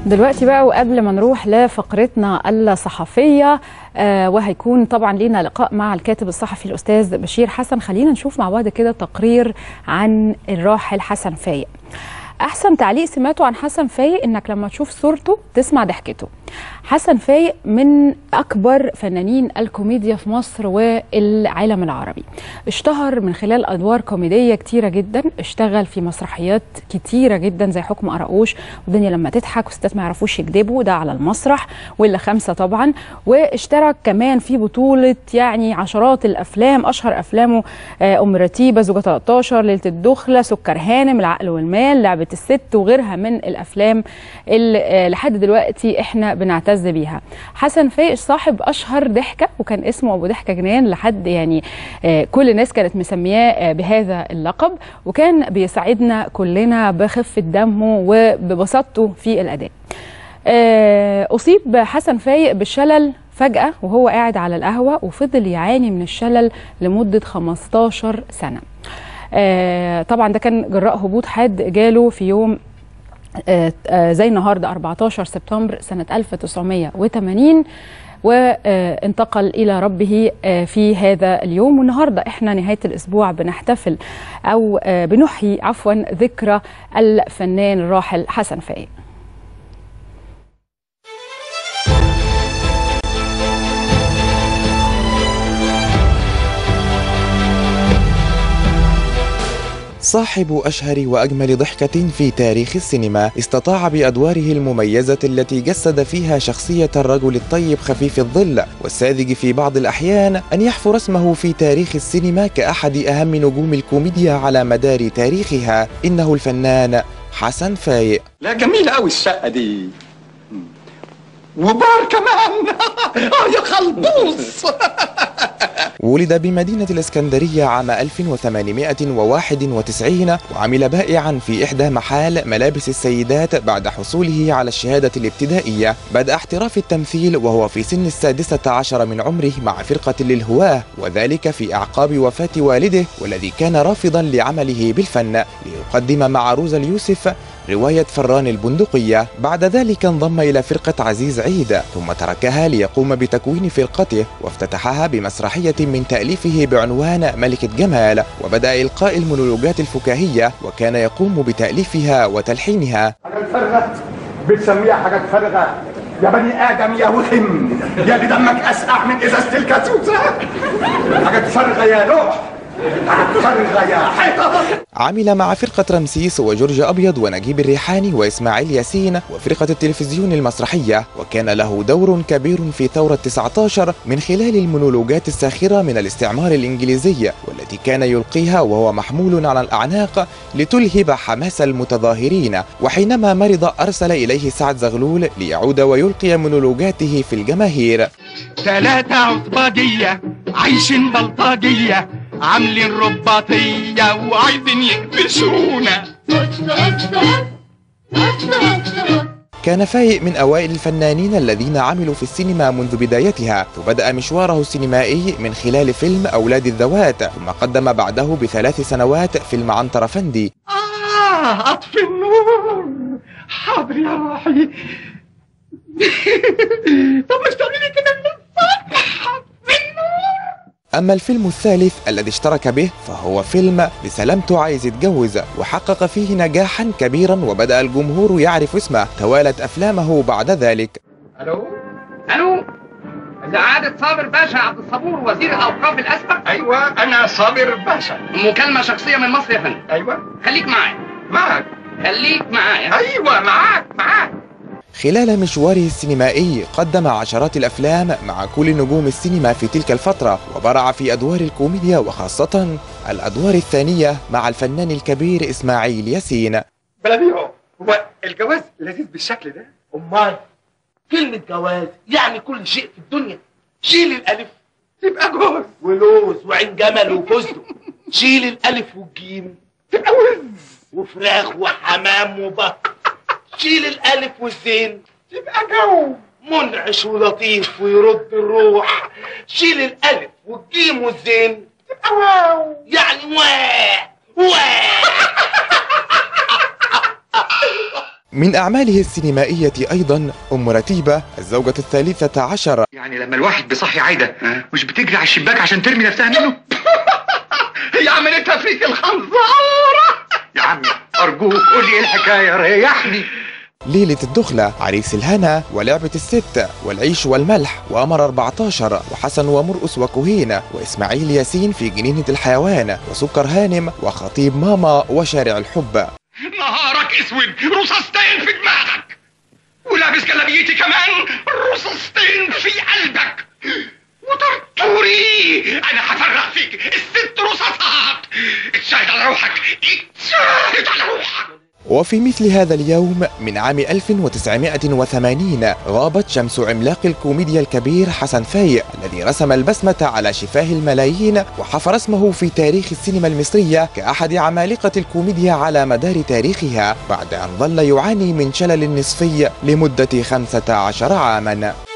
دلوقتي بقى وقبل ما نروح لفقرتنا الصحفية آه وهيكون طبعا لينا لقاء مع الكاتب الصحفي الأستاذ بشير حسن خلينا نشوف مع بعض كده تقرير عن الراحل حسن فايق احسن تعليق سمعته عن حسن فايق انك لما تشوف صورته تسمع ضحكته حسن فايق من اكبر فنانين الكوميديا في مصر والعالم العربي اشتهر من خلال ادوار كوميديه كتيره جدا اشتغل في مسرحيات كتيره جدا زي حكم قراقوش والدنيا لما تضحك وستات ما يعرفوش يكذبوا ده على المسرح ولا خمسه طبعا واشترك كمان في بطوله يعني عشرات الافلام اشهر افلامه ام رتيبه زوجة 13 ليله الدخله سكر هانم العقل والمال لعبه الست وغيرها من الافلام اللي لحد دلوقتي احنا بنعتز بيها حسن فايق صاحب اشهر ضحكه وكان اسمه ابو ضحكه جنان لحد يعني كل الناس كانت مسمياه بهذا اللقب وكان بيساعدنا كلنا بخفه دمه وببساطته في الاداء اصيب حسن فايق بالشلل فجأة وهو قاعد على القهوة وفضل يعاني من الشلل لمدة 15 سنة آه طبعا ده كان جراء هبوط حاد جاله في يوم آه آه زي النهارده 14 سبتمبر سنه 1980 وانتقل الى ربه في هذا اليوم والنهارده احنا نهايه الاسبوع بنحتفل او بنحيي عفوا ذكرى الفنان الراحل حسن فايق صاحب أشهر وأجمل ضحكة في تاريخ السينما استطاع بأدواره المميزة التي جسد فيها شخصية الرجل الطيب خفيف الظل والساذج في بعض الأحيان أن يحفر اسمه في تاريخ السينما كأحد أهم نجوم الكوميديا على مدار تاريخها إنه الفنان حسن فايق لا جميلة أوي الشقة دي وبار كمان اه يا خلبوص ولد بمدينة الإسكندرية عام 1891 وعمل بائعا في إحدى محال ملابس السيدات بعد حصوله على الشهادة الابتدائية بدأ احتراف التمثيل وهو في سن السادسة عشر من عمره مع فرقة للهواة وذلك في أعقاب وفاة والده والذي كان رافضا لعمله بالفن ليقدم مع روزا اليوسف رواية فران البندقية بعد ذلك انضم إلى فرقة عزيز عيد ثم تركها ليقوم بتكوين فرقته وافتتحها بمسرحية من تأليفه بعنوان ملكة جمال وبدأ إلقاء المونولوجات الفكاهية وكان يقوم بتأليفها وتلحينها حاجات فارغة بتسميها حاجات فارغة يا بني آدم يا وخم يا اللي دمك أسقع من إزازة الكاتوزة حاجات فارغة يا لوح عمل مع فرقة رمسيس وجورج أبيض ونجيب الريحاني وإسماعيل ياسين وفرقة التلفزيون المسرحية وكان له دور كبير في ثورة 19 من خلال المونولوجات الساخرة من الاستعمار الإنجليزي والتي كان يلقيها وهو محمول على الأعناق لتلهب حماس المتظاهرين وحينما مرض أرسل إليه سعد زغلول ليعود ويلقي مونولوجاته في الجماهير ثلاثة عصباجية عايشين بلطجية عاملين رباطية وعايزين يكبشونا كان فايق من أوائل الفنانين الذين عملوا في السينما منذ بدايتها فبدأ مشواره السينمائي من خلال فيلم أولاد الذوات ثم قدم بعده بثلاث سنوات فيلم عنتر فندي آه أطفي النور حاضر يا روحي طب مش تعملي كده من الصبح أما الفيلم الثالث الذي اشترك به فهو فيلم بسلامته عايز يتجوز وحقق فيه نجاحا كبيرا وبدأ الجمهور يعرف اسمه توالت أفلامه بعد ذلك ألو ألو سعادة صابر باشا عبد الصبور وزير الأوقاف الأسبق أيوة أنا صابر باشا مكالمة شخصية من مصر يا فندم أيوة خليك معايا معك خليك معايا أيوة معاك معاك خلال مشواره السينمائي قدم عشرات الأفلام مع كل نجوم السينما في تلك الفترة وبرع في أدوار الكوميديا وخاصة الأدوار الثانية مع الفنان الكبير إسماعيل ياسين بلدي هو الجواز لذيذ بالشكل ده أمال كلمة جواز يعني كل شيء في الدنيا شيل الألف تبقى جوز ولوز وعين جمل وفستق شيل الألف والجيم تبقى وز وفراخ وحمام وبط شيل الالف والزين تبقى جو منعش ولطيف ويرد الروح شيل الالف والجيم والزين تبقى واو يعني واه واه من أعماله السينمائية أيضا أم رتيبة الزوجة الثالثة عشر يعني لما الواحد بيصحي عايده مش بتجري على الشباك عشان ترمي نفسها منه هي عملتها فيك الخنزارة يا عمي ارجوك قول لي ايه الحكايه ريحني ليلة الدخلة عريس الهنا ولعبة الست والعيش والملح وأمر 14 وحسن ومرقس وكهينة وإسماعيل ياسين في جنينة الحيوان وسكر هانم وخطيب ماما وشارع الحب نهارك اسود رصاصتين في دماغك ولابس جلابيتي كمان رصاصتين في قلبك وطرطوري انا هفرغ فيك الست رصاصات اتشاهد على روحك اتشاهد على روحك وفي مثل هذا اليوم من عام 1980 غابت شمس عملاق الكوميديا الكبير حسن فايق الذي رسم البسمة على شفاه الملايين وحفر اسمه في تاريخ السينما المصرية كأحد عمالقة الكوميديا على مدار تاريخها بعد أن ظل يعاني من شلل نصفي لمدة 15 عاما